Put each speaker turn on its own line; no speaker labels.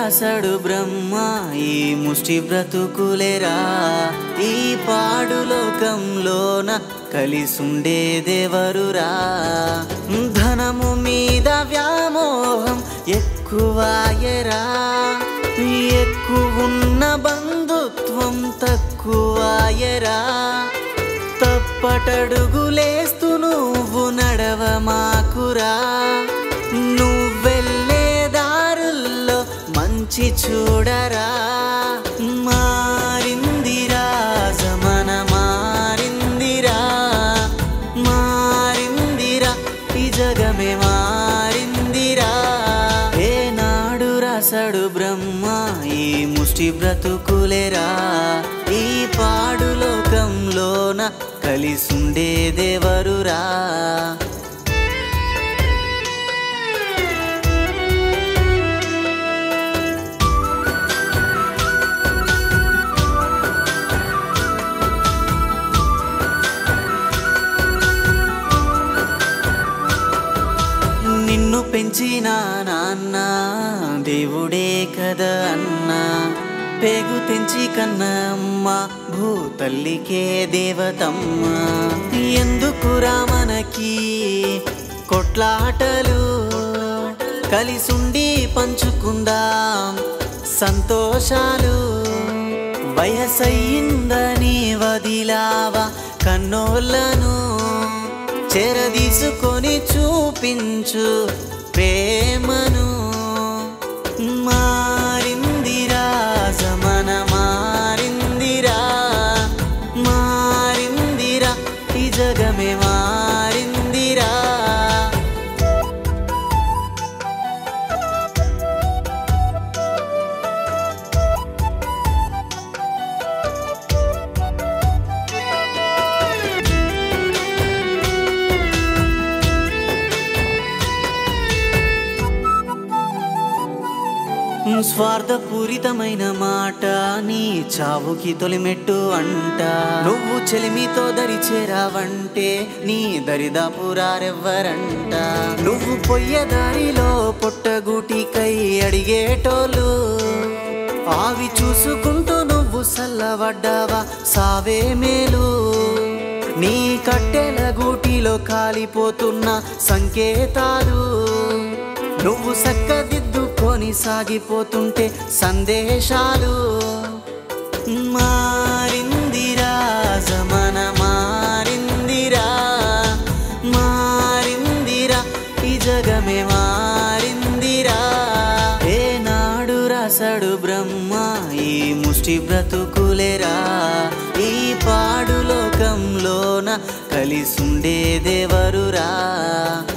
రాసడు బ్రహ్మ ఈ ముష్టి బ్రతుకులేరా ఈ పాడు లోకంలోన కలిసుండేదెవరురా ధనము మీద వ్యామోహం ఎక్కువాయరా ఎక్కువున్న బంధుత్వం తక్కువాయరా తప్పటడుగులేస్తూ నువ్వు నడవమాకురా నువ్వెళ్ళే దారుల్లో మంచి చూడరా మారిందిరా జమన మారిందిరా మారిందిరా ఈ జగమే మారిందిరా ఏనాడు రాసడు బ్రహ్మ ఈ ముష్టి బ్రతుకులేరా ఈ పాడు లోకంలోన కలిసుండేదెవరురా నిన్ను పెంచిన నాన్న దేవుడే కదా అన్నా పేగు తెంచి కన్న అమ్మ భూతల్లికే దేవతమ్మ ఎందుకురా మనకి కొట్లాటలు కలిసుండి పంచుకుందాం సంతోషాలు వయసయ్యిందని వదిలావా కన్నోళ్ళను చెరదీసుకొని చూపించు ప్రేమను మారిందిరా జమన మారిందిరా మారిందిరా ఈ జగమే మారిందిరా స్వార్థపూరితమైన మాట నీ చావుకి తొలిమెట్టు అంట నువ్వు చెలిమితో దరి చేరావంటే నీ దరిదాపురారెవ్వరంట నువ్వు పొయ్యే దారిలో పొట్టగూటికై అడిగేటోళ్ళు ఆవి చూసుకుంటూ నువ్వు సల్లబడ్డావా సావే మేలు నీ కట్టెల గూటిలో కాలిపోతున్న సంకేతాలు నువ్వు సక్కదిద్దుకొని సాగిపోతుంటే సందేశాలు మారిందిరా జమన మారిందిరా మారిందిరా ఈ జగమే మారిందిరా ఏనాడు రాసడు బ్రహ్మ ఈ ముష్టి బ్రతుకులేరా ఈ పాడు లోకంలోన కలిసుండేదెవరురా